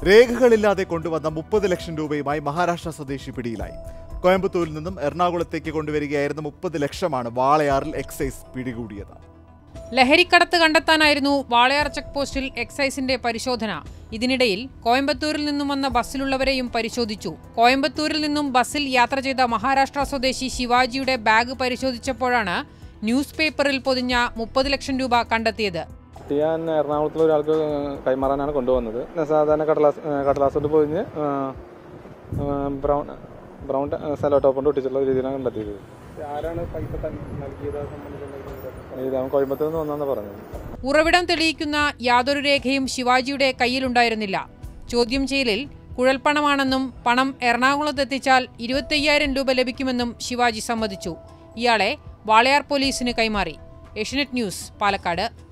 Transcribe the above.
രേഖകളില്ലാതെ കൊണ്ടുവന്ന മുപ്പത് ലക്ഷം രൂപയുമായി മഹാരാഷ്ട്ര സ്വദേശി പിടിയിലായി കോയമ്പത്തൂരിൽ നിന്നും എറണാകുളത്തേക്ക് കൊണ്ടുവരികയായിരുന്ന മുപ്പത് ലക്ഷമാണ് വാളയാറിൽ എക്സൈസ് പിടികൂടിയത് ലഹരിക്കടത്ത് കണ്ടെത്താനായിരുന്നു വാളയാർ ചെക്ക് പോസ്റ്റിൽ എക്സൈസിന്റെ പരിശോധന ഇതിനിടയിൽ കോയമ്പത്തൂരിൽ നിന്നും വന്ന ബസ്സിലുള്ളവരെയും പരിശോധിച്ചു കോയമ്പത്തൂരിൽ നിന്നും ബസ്സിൽ യാത്ര ചെയ്ത മഹാരാഷ്ട്ര സ്വദേശി ശിവാജിയുടെ ബാഗ് പരിശോധിച്ചപ്പോഴാണ് ന്യൂസ് പേപ്പറിൽ പൊതിഞ്ഞ മുപ്പത് ലക്ഷം രൂപ കണ്ടെത്തിയത് കുട്ടി ഞാൻ എറണാകുളത്തുള്ള ഒരാൾക്ക് കൈമാറാനാണ് കൊണ്ടുവന്നത് ഞാൻ സാധാരണ കടലാസ് കടലാസ് കൊണ്ട് പൊതിഞ്ഞ് ആ, ആ, ബ്രൗൺ ബ്രൗൺ സെലോ ടോപ്പ് കൊണ്ട് ഒട്ടിച്ചുള്ള രീതിയിലാണ് കണ്ടെത്തിയത് ആരാണ് പൈസ നൽകിയത് ഇത് അവൻ കോയമ്പത്തൂർ നിന്ന് വന്നാന്ന് പറഞ്ഞത് ഉറവിടം തെളിയിക്കുന്ന യാതൊരു രേഖയും ശിവാജിയുടെ കയ്യിലുണ്ടായിരുന്നില്ല ചോദ്യം ചെയ്യലിൽ കുഴൽപ്പണമാണെന്നും പണം എറണാകുളത്തെത്തിച്ചാൽ ഇരുപത്തയ്യായിരം രൂപ ലഭിക്കുമെന്നും ശിവാജി സമ്മതിച്ചു ഇയാളെ വാളയാർ പോലീസിന് കൈമാറി ഏഷ്യനെറ്റ് ന്യൂസ് പാലക്കാട്